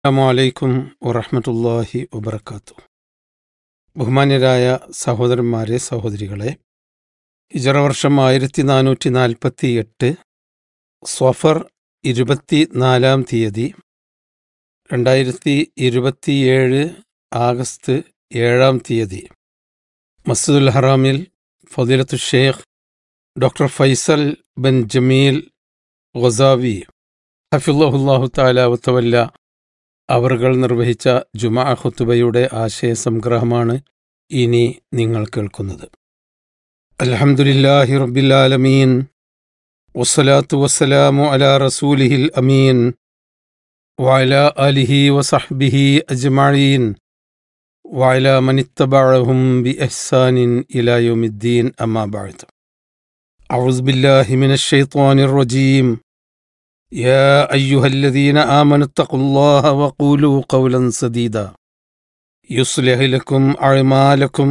അസ്സാമലൈക്കും വറഹമത്തല്ലാഹി വബർക്കാത്തു ബഹുമാന്യരായ സഹോദരന്മാരെ സഹോദരികളെ ഹിജറ വർഷം ആയിരത്തി നാനൂറ്റി നാൽപ്പത്തി എട്ട് സ്വഫർ ഇരുപത്തി നാലാം തീയതി രണ്ടായിരത്തി ഇരുപത്തിയേഴ് ആഗസ്റ്റ് ഏഴാം തീയതി മസ്ജിദുൽ ഹറാമിൽ ഫദിലത്തു ഷേഖ് doctor Faisal bin Jameel Ghazawi ഹഫിള്ളാഹു താല വത്തവല്ല അവറുകൾ നിർവഹിച്ച ജുമാ ഖുത്തുബയുടെ ആശയ സംഗ്രഹമാണ് ഇനി നിങ്ങൾ കേൾക്കുന്നത് അൽഹംദുലില്ലാഹി റബ്ബിൽ വസ്സലാത്തു വസ്സലാമു അലാ റസൂലിഹിൽ അമീൻ വഅലാ ആലിഹി വസഹ്ബിഹി അജ്മഈൻ വഅലാ മനിത്തബഅഹും ബിഇഹ്സാനിൻ ഇലാ യൗമിദ്ദീൻ അമ്മാ ബഅദ് അഊസു ബില്ലാഹി മിനശ് ശൈത്വാനിർ റജീം يا أيها الذين آمنوا اتقوا الله وقولوا قولا سديدا يصلح لكم أعمالكم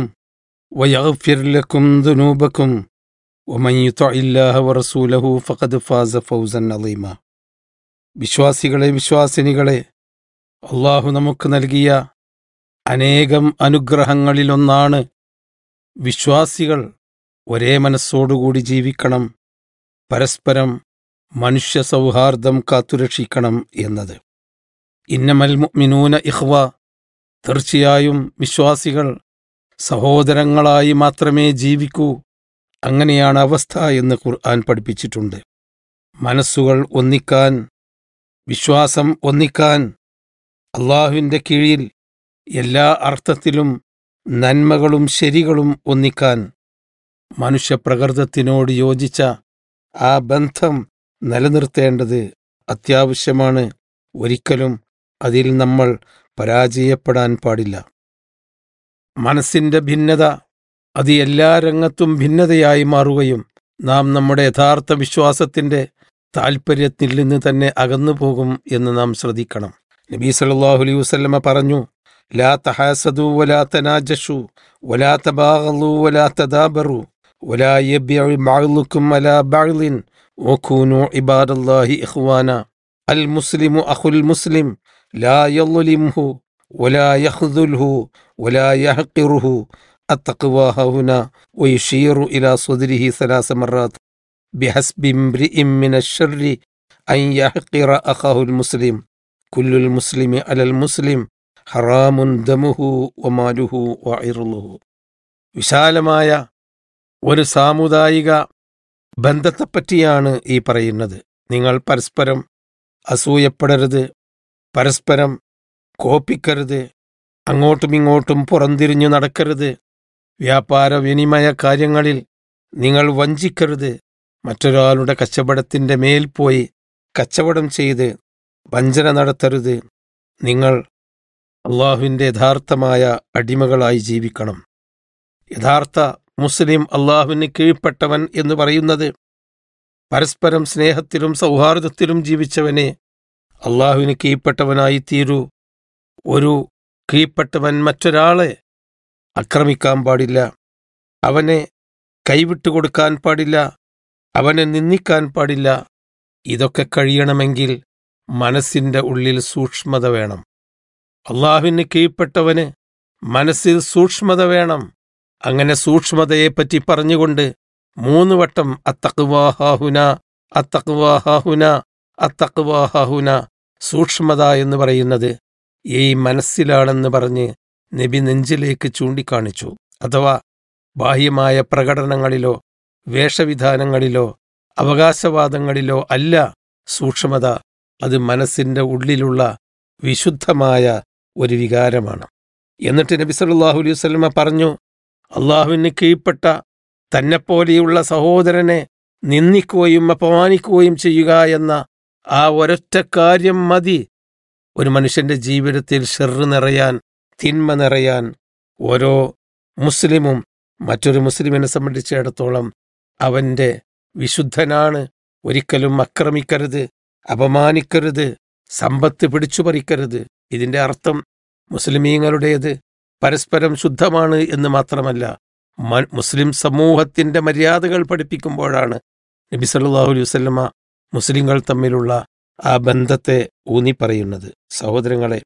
ويغفر لكم ذنوبكم ومن يطع الله ورسوله فقد فاز فوزا عظيما വിശ്വാസികളെ വിശ്വാസിനികളെ അള്ളാഹു നമുക്ക് നൽകിയ അനേകം അനുഗ്രഹങ്ങളിലൊന്നാണ് വിശ്വാസികൾ ഒരേ മനസ്സോടുകൂടി ജീവിക്കണം പരസ്പരം മനുഷ്യ സൗഹാർദ്ദം കാത്തുരക്ഷിക്കണം എന്നത് ഇന്നമൽ മുഅ്മിനൂന ഇഖ്വ തീർച്ചയായും വിശ്വാസികൾ സഹോദരങ്ങളായി മാത്രമേ ജീവിക്കൂ അങ്ങനെയാണ് അവസ്ഥ എന്ന് ഖുർആൻ പഠിപ്പിച്ചിട്ടുണ്ട് മനസ്സുകൾ ഒന്നിക്കാൻ വിശ്വാസം ഒന്നിക്കാൻ അള്ളാഹുവിൻ്റെ കീഴിൽ എല്ലാ അർത്ഥത്തിലും നന്മകളും ശരികളും ഒന്നിക്കാൻ മനുഷ്യപ്രകൃതത്തിനോട് യോജിച്ച ആ ബന്ധം നിലനിർത്തേണ്ടത് അത്യാവശ്യമാണ് ഒരിക്കലും അതിൽ നമ്മൾ പരാജയപ്പെടാൻ പാടില്ല മനസ്സിന്റെ ഭിന്നത അത് എല്ലാ രംഗത്തും ഭിന്നതയായി മാറുകയും നാം നമ്മുടെ യഥാർത്ഥ വിശ്വാസത്തിന്റെ താൽപ്പര്യത്തിൽ നിന്ന് തന്നെ അകന്നു പോകും എന്ന് നാം ശ്രദ്ധിക്കണം നബീ സല്ലല്ലാഹു അലൈഹി വസല്ലമ പറഞ്ഞു ലാ തഹാസദു വലാ തനാജഷു വലാ തബാഗലു വലാ തദാബറു വലാ യബിഉ ബഅലുക്കും അലാ ബഅലിൻ وكونوا عباد الله إخوانا المسلم أخو المسلم لا يظلمه ولا يخذله ولا يحقره التقوى هنا ويشير إلى صدره ثلاث مرات بحسب امرئ من الشر أن يحقر أخاه المسلم كل المسلم على المسلم حرام دمه وماله وعرضه വിശാലമായ ഒരു സാമുദായിക ബന്ധത്തെപ്പറ്റിയാണ് ഈ പറയുന്നത് നിങ്ങൾ പരസ്പരം അസൂയപ്പെടരുത് പരസ്പരം കോപ്പിക്കരുത് അങ്ങോട്ടും ഇങ്ങോട്ടും പുറംതിരിഞ്ഞു നടക്കരുത് വ്യാപാര വിനിമയ കാര്യങ്ങളിൽ നിങ്ങൾ വഞ്ചിക്കരുത് മറ്റൊരാളുടെ കച്ചവടത്തിൻ്റെ മേൽ പോയി കച്ചവടം ചെയ്ത് വഞ്ചന നടത്തരുത് നിങ്ങൾ അള്ളാഹുവിൻ്റെ യഥാർത്ഥമായ അടിമകളായി ജീവിക്കണം യഥാർത്ഥ മുസ്ലിം അള്ളാഹുവിന് കീഴ്പ്പെട്ടവൻ എന്ന് പറയുന്നത് പരസ്പരം സ്നേഹത്തിലും സൗഹാർദ്ദത്തിലും ജീവിച്ചവനെ അള്ളാഹുവിന് കീഴ്പ്പെട്ടവനായി തീരൂ ഒരു കീഴ്പ്പെട്ടവൻ മറ്റൊരാളെ ആക്രമിക്കാൻ പാടില്ല അവനെ കൈവിട്ടുകൊടുക്കാൻ പാടില്ല അവനെ നിന്ദിക്കാൻ പാടില്ല ഇതൊക്കെ കഴിയണമെങ്കിൽ മനസ്സിൻ്റെ ഉള്ളിൽ സൂക്ഷ്മത വേണം അള്ളാഹുവിന് കീഴ്പ്പെട്ടവന് മനസ്സിൽ സൂക്ഷ്മത വേണം അങ്ങനെ സൂക്ഷ്മതയെപ്പറ്റി പറഞ്ഞുകൊണ്ട് മൂന്ന് വട്ടം അത്തക്വാഹാഹുന അത്തക്വാഹാഹുന അത്തക്വാഹാഹുന സൂക്ഷ്മത എന്ന് പറയുന്നത് ഈ മനസ്സിലാണെന്ന് പറഞ്ഞ് നബി നെഞ്ചിലേക്ക് ചൂണ്ടിക്കാണിച്ചു അഥവാ ബാഹ്യമായ പ്രകടനങ്ങളിലോ വേഷവിധാനങ്ങളിലോ അവകാശവാദങ്ങളിലോ അല്ല സൂക്ഷ്മത അത് മനസ്സിന്റെ ഉള്ളിലുള്ള വിശുദ്ധമായ ഒരു വികാരമാണ് എന്നിട്ട് നബി സല്ലല്ലാഹു അലൈഹി വസല്ലമ പറഞ്ഞു അള്ളാഹുവിന് കീഴ്പ്പെട്ട തന്നെപ്പോലെയുള്ള സഹോദരനെ നിന്ദിക്കുകയും അപമാനിക്കുകയും ചെയ്യുക എന്ന ആ ഒരൊറ്റ കാര്യം മതി ഒരു മനുഷ്യന്റെ ജീവിതത്തിൽ ഷെറ് നിറയാൻ തിന്മ നിറയാൻ ഓരോ മുസ്ലിമും മറ്റൊരു മുസ്ലിമിനെ സംബന്ധിച്ചിടത്തോളം അവന്റെ വിശുദ്ധനാണ് ഒരിക്കലും ആക്രമിക്കരുത് അപമാനിക്കരുത് സമ്പത്ത് പിടിച്ചു പറിക്കരുത് ഇതിന്റെ അർത്ഥം മുസ്ലിമീങ്ങളുടേത് പരസ്പരം ശുദ്ധമാണ് എന്ന് മാത്രമല്ല മുസ്ലിം സമൂഹത്തിന്റെ മര്യാദകൾ പഠിപ്പിക്കുമ്പോഴാണ് നബി സല്ലല്ലാഹു അലൈഹി വസല്ലമ മുസ്ലിങ്ങൾ തമ്മിലുള്ള ആ ബന്ധത്തെ ഊന്നി പറയുന്നത് സഹോദരങ്ങളെ